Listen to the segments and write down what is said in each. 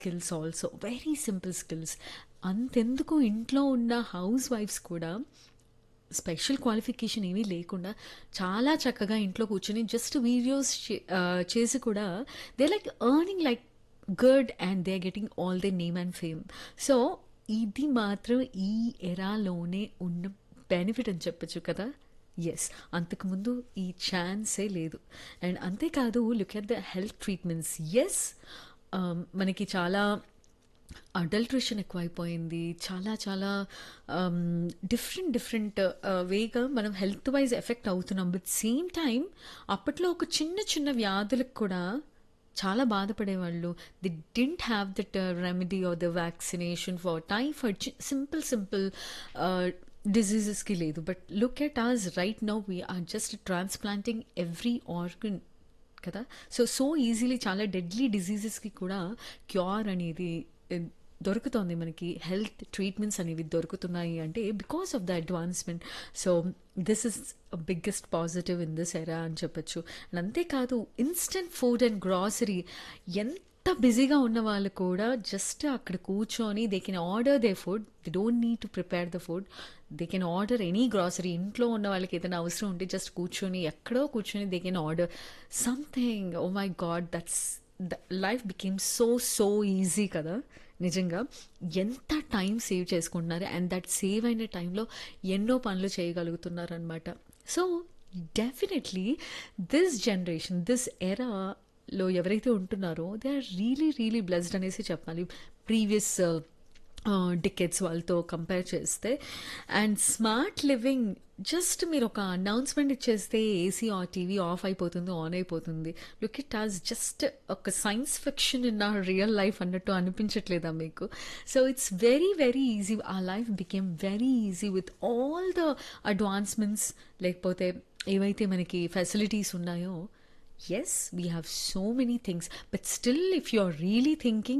skills also very simple skills అంతెందుకు ఇంట్లో ఉన్న హౌస్ వైఫ్స్ కూడా స్పెషల్ క్వాలిఫికేషన్ ఏమీ లేకుండా చాలా చక్కగా ఇంట్లో కూర్చొని జస్ట్ వీడియోస్ చేసి కూడా they like earning like good and they are getting all the name and fame so ఇది మాత్రం ఈ ఎరాలోనే ఉన్న బెనిఫిట్ అని చెప్పొచ్చు కదా ఎస్ అంతకుముందు ఈ ఛాన్సే లేదు అండ్ అంతేకాదు look at the health treatments yes మనకి చాలా అడల్ట్రేషన్ ఎక్కువైపోయింది చాలా చాలా డిఫరెంట్ డిఫరెంట్ వేగా మనం హెల్త్ వైజ్ ఎఫెక్ట్ అవుతున్నాం బట్ సేమ్ టైం అప్పట్లో ఒక చిన్న చిన్న వ్యాధులకు కూడా చాలా బాధపడేవాళ్ళు they didn't have that remedy or the vaccination for typhoid simple simple డిజీజెస్కి లేదు but look at us right now we're just transplanting every organ కదా సో సో ఈజీలీ చాలా డెడ్లీ డిజీజెస్కి కూడా క్యూర్ అనేది దొరుకుతోంది మనకి హెల్త్ ట్రీట్మెంట్స్ అనేవి దొరుకుతున్నాయి అంటే because of the advancement so this is biggest positive in this era అని చెప్పొచ్చు అండ్ అంతేకాదు ఇన్స్టెంట్ ఫుడ్ అండ్ గ్రాసరీ ఎంత బిజీగా ఉన్న వాళ్ళు కూడా జస్ట్ అక్కడ కూర్చొని they can order they food they don't need to prepare the food they can order any grocery ఇంట్లో ఉన్న వాళ్ళకి ఏదైనా అవసరం ఉంటే జస్ట్ కూర్చొని ఎక్కడో కూర్చొని they can order something oh my god that's the life became so so easy కదా నిజంగా ఎంత టైం సేవ్ చేసుకుంటున్నారు అండ్ దట్ సేవ్ అయిన టైంలో ఎన్నో పనులు చేయగలుగుతున్నారు అనమాట so definitely this generation this ఎరాలో ఎవరైతే ఉంటున్నారో they are really really blessed అనేసి చెప్పాలి ప్రీవియస్ డికెట్స్ వాళ్ళతో కంపేర్ చేస్తే అండ్ స్మార్ట్ లివింగ్ జస్ట్ మీరు ఒక అనౌన్స్మెంట్ ఇచ్చేస్తే ఏసీ ఆ టీవీ ఆఫ్ అయిపోతుంది ఆన్ అయిపోతుంది లుక్ ఇట్ హాజ్ జస్ట్ ఒక science fiction in a real life అన్నట్టు అనిపించట్లేదా మీకు so it's very very easy uh life became very easy with all the advancements లేకపోతే ఏవైతే మనకి ఫెసిలిటీస్ ఉన్నాయో yes we have so many things but still if you're really thinking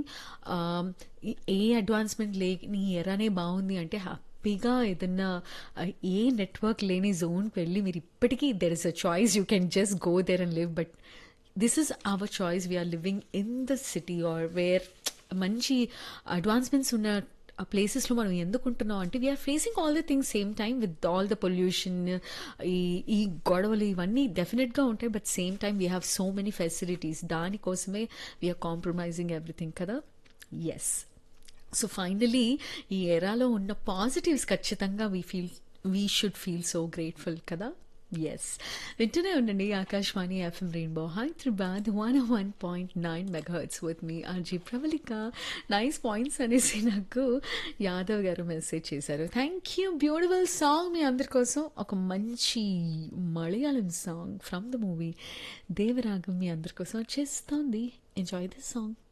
ఏ advancement లే నీ ఎరానే బాగుంది అంటే హ్యాపీగా ఏదన్నా ఏ నెట్వర్క్ లేని జోన్కి వెళ్ళి మీరు ఇప్పటికీ there is a choice you can just go there and live but this is our choice we're living in the city or where మంచి అడ్వాన్స్మెంట్స్ ఉన్న ఆ ప్లేసెస్లో మనం ఎందుకు ఉంటున్నాం అంటే we're facing all the things same time with all the pollution ఈ ఈ గొడవలు ఇవన్నీ డెఫినెట్గా ఉంటాయి but same time we have so many facilities దానికోసమే వీఆర్ కాంప్రమైజింగ్ ఎవ్రీథింగ్ కదా ఎస్ సో ఫైనలీ ఈ ఎరాలో ఉన్న పాజిటివ్స్ ఖచ్చితంగా we feel we should feel so grateful కదా ఎస్ వింటూనే ఉండండి Akashvani FM rainbow Hyderabad one one point nine megahertz with me RJ Pravallika nice points అనేసి నాకు యాదవ్ గారు మెసేజ్ చేశారు థ్యాంక్ యూ బ్యూటిఫుల్ సాంగ్ మీ అందరి కోసం ఒక మంచి Malayalam song from the movie Devaragam మీ అందరి కోసం వచ్చేస్తోంది ఎంజాయ్ దిస్ సాంగ్